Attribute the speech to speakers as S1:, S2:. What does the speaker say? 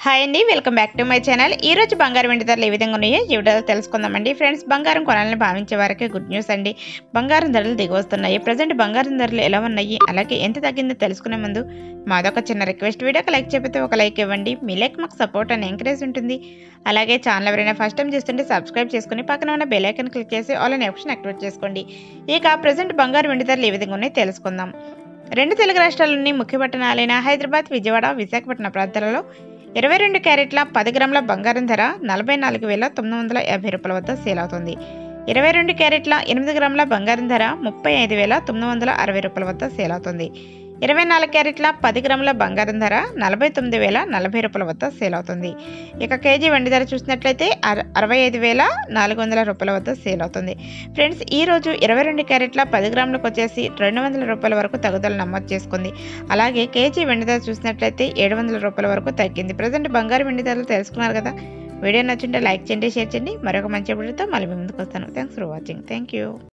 S1: hi అండి welcome back to my channel ఈ రోజు బంగారం వెండి ధరలు ఏ విధంగా ఉన్నాయో ఈ వీడియోలో తెలుసుకుందామండి ఫ్రెండ్స్ బంగారం కొనాలని భావించే వారికి గుడ్ న్యూస్ అండి బంగారం ధరలు దిగి వస్తున్నాయి ప్రజెంట్ బంగారం ధరలు ఎలా ఉన్నాయి అలాగే ఎంత తగ్గిందో తెలుసుకునే ముందు మాదొక చిన్న రిక్వెస్ట్ వీడియోకి లైక్ చెప్పితే ఒక లైక్ ఇవ్వండి మీ లైక్ మాకు సపోర్ట్ అండ్ ఎంకరేజ్ ఉంటుంది అలాగే ఛానల్ ఎవరైనా ఫస్ట్ టైం చూస్తుంటే సబ్స్క్రైబ్ చేసుకుని పక్కన ఉన్న బెల్ ఐకన్ క్లిక్ చేసి ఆల్ అనే ఆప్షన్ యాక్టివేట్ చేసుకోండి ఇక ప్రజెంట్ బంగారం వెండి ధరలు ఏ విధంగా ఉన్నాయో తెలుసుకుందాం రెండు తెలుగు రాష్ట్రాల్లోని ముఖ్య పట్టణాలైన హైదరాబాద్ విజయవాడ విశాఖపట్నం ప్రాంతాలలో ఇరవై రెండు క్యారెట్ల పది గ్రాముల బంగారం ధర నలభై నాలుగు వేల తొమ్మిది వందల యాభై రూపాయల వద్ద సేల్ అవుతుంది ఇరవై రెండు క్యారెట్ల ఎనిమిది గ్రాముల బంగారం ధర ముప్పై ఐదు వేల తొమ్మిది వందల అరవై రూపాయల వద్ద సేల్ అవుతుంది ఇరవై నాలుగు క్యారెట్ల పది గ్రాముల బంగారం ధర నలభై తొమ్మిది వేల నలభై రూపాయల వద్ద సేల్ అవుతుంది ఇక కేజీ వెండి ధర చూసినట్లయితే అర- అరవై ఐదు వేల నాలుగు వందల రూపాయల వద్ద సేల్ అవుతుంది ఫ్రెండ్స్ ఈ రోజు ఇరవై రెండు క్యారెట్ల పది గ్రాములకు వచ్చేసి రెండు వందల రూపాయల వరకు తగ్గుదల నమోదు చేసుకుంది అలాగే కేజీ వెండి ధర చూసినట్లయితే ఏడు వందల రూపాయల వరకు తగ్గింది ప్రజెంట్ బంగారు వెండి ధరలు తెలుసుకున్నారు కదా వీడియో నచ్చుంటే లైక్ చేయండి షేర్ చేయండి మరొక మంచి వీడియోతో మళ్ళీ మీ ముందుకు వస్తాను thanks for watching thank you